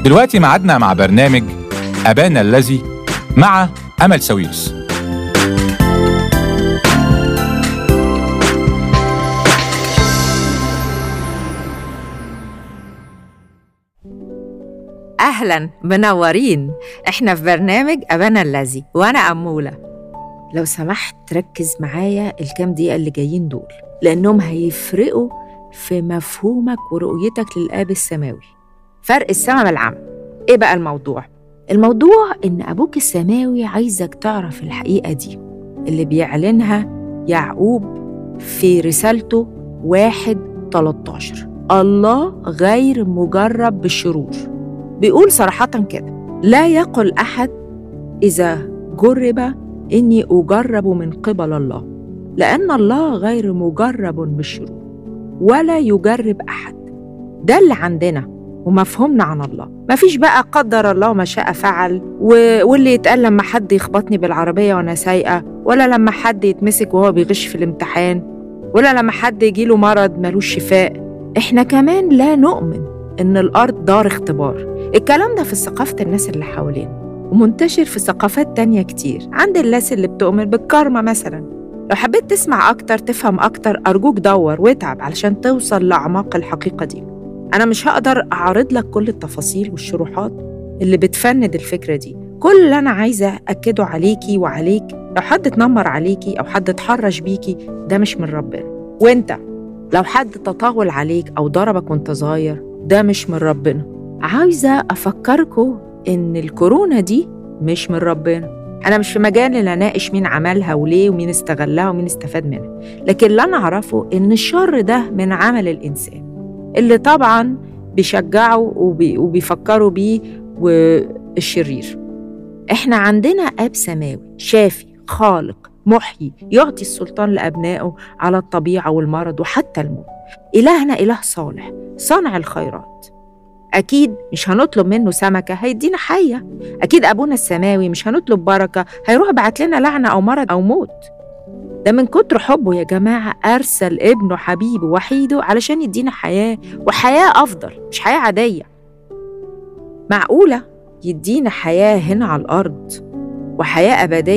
دلوقتي معادنا مع برنامج أبانا الذي مع أمل سويرس أهلا منورين إحنا في برنامج أبانا الذي وأنا أمولة لو سمحت ركز معايا الكام دقيقة اللي جايين دول لأنهم هيفرقوا في مفهومك ورؤيتك للآب السماوي فرق السما بالعمى إيه بقى الموضوع؟ الموضوع إن أبوك السماوي عايزك تعرف الحقيقة دي اللي بيعلنها يعقوب في رسالته واحد 13 الله غير مجرب بالشرور بيقول صراحة كده لا يقل أحد إذا جرب إني أجرب من قبل الله لأن الله غير مجرب بالشرور ولا يجرب أحد ده اللي عندنا ومفهومنا عن الله مفيش بقى قدر الله ما شاء فعل و... واللي يتقال لما حد يخبطني بالعربية وأنا سايقة ولا لما حد يتمسك وهو بيغش في الامتحان ولا لما حد يجيله مرض ملوش شفاء احنا كمان لا نؤمن إن الأرض دار اختبار الكلام ده في ثقافة الناس اللي حوالينا ومنتشر في ثقافات تانية كتير عند الناس اللي بتؤمن بالكارما مثلا لو حبيت تسمع أكتر تفهم أكتر أرجوك دور واتعب علشان توصل لأعماق الحقيقة دي أنا مش هقدر أعرض لك كل التفاصيل والشروحات اللي بتفند الفكرة دي كل اللي أنا عايزة أكده عليكي وعليك لو حد اتنمر عليكي أو حد اتحرش بيكي ده مش من ربنا وانت لو حد تطاول عليك أو ضربك وانت صغير ده مش من ربنا عايزة أفكركم إن الكورونا دي مش من ربنا أنا مش في مجال إن أناقش مين عملها وليه ومين استغلها ومين استفاد منها لكن اللي أنا أعرفه إن الشر ده من عمل الإنسان اللي طبعا بيشجعوا وبي وبيفكروا بيه والشرير إحنا عندنا أب سماوي شافي خالق محيي يعطي السلطان لأبنائه على الطبيعة والمرض وحتى الموت إلهنا إله صالح صانع الخيرات أكيد مش هنطلب منه سمكة هيدينا حية أكيد أبونا السماوي مش هنطلب بركة هيروح بعت لنا لعنة أو مرض أو موت ده من كتر حبه يا جماعة أرسل ابنه حبيبه وحيده علشان يدينا حياة وحياة أفضل مش حياة عادية معقولة يدينا حياة هنا على الأرض وحياة أبدية